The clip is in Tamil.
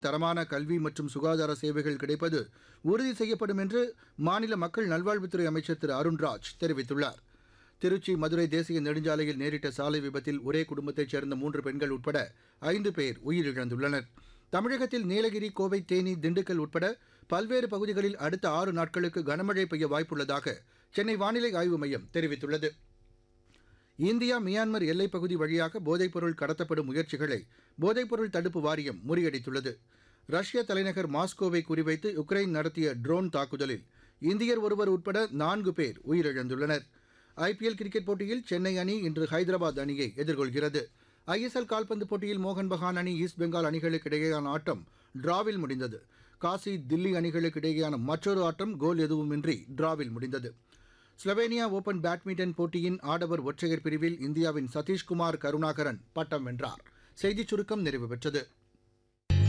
தரமான கல்வி மற்றும் சுகாதார சேவைகள் கிடைப்பது உறுதி செய்யப்படும் என்று மாநில மக்கள் நல்வாழ்வுத்துறை அமைச்சர் திரு அருண்ராஜ் தெரிவித்துள்ளார் திருச்சி மதுரை தேசிய நெடுஞ்சாலையில் நேரிட்ட சாலை விபத்தில் ஒரே குடும்பத்தைச் சேர்ந்த மூன்று பெண்கள் உட்பட ஐந்து பேர் உயிரிழந்துள்ளனர் தமிழகத்தில் நீலகிரி கோவை தேனி திண்டுக்கல் உட்பட பல்வேறு பகுதிகளில் அடுத்த ஆறு நாட்களுக்கு கனமழை பெய்ய வாய்ப்புள்ளதாக சென்னை வானிலை ஆய்வு மையம் தெரிவித்துள்ளது இந்தியா மியான்மர் எல்லைப் பகுதி வழியாக போதைப்பொருள் கடத்தப்படும் முயற்சிகளை போதைப்பொருள் தடுப்பு வாரியம் முறியடித்துள்ளது ரஷ்ய தலைநகர் மாஸ்கோவை குறிவைத்து உக்ரைன் நடத்திய ட்ரோன் தாக்குதலில் இந்தியர் ஒருவர் உட்பட நான்கு பேர் உயிரிழந்துள்ளனர் ஐபிஎல் கிரிக்கெட் போட்டியில் சென்னை அணி இன்று ஹைதராபாத் அணியை எதிர்கொள்கிறது ஐஎஸ்எல் கால்பந்து போட்டியில் மோகன் பகான் அணி ஈஸ்ட் பெங்கால் அணிகளுக்கு இடையேயான ஆட்டம் டிராவில் முடிந்தது காசி தில்லி அணிகளுக்கு இடையேயான மற்றொரு ஆட்டம் கோல் எதுவுமின்றி டிராவில் முடிந்தது ஸ்லோவேனியா ஓபன் பேட்மிண்டன் போட்டியின் ஆடவர் ஒற்றையர் பிரிவில் இந்தியாவின் சதீஷ்குமார் கருணாகரன் பட்டம் வென்றார் செய்திச் சுருக்கம் நிறைவு பெற்றது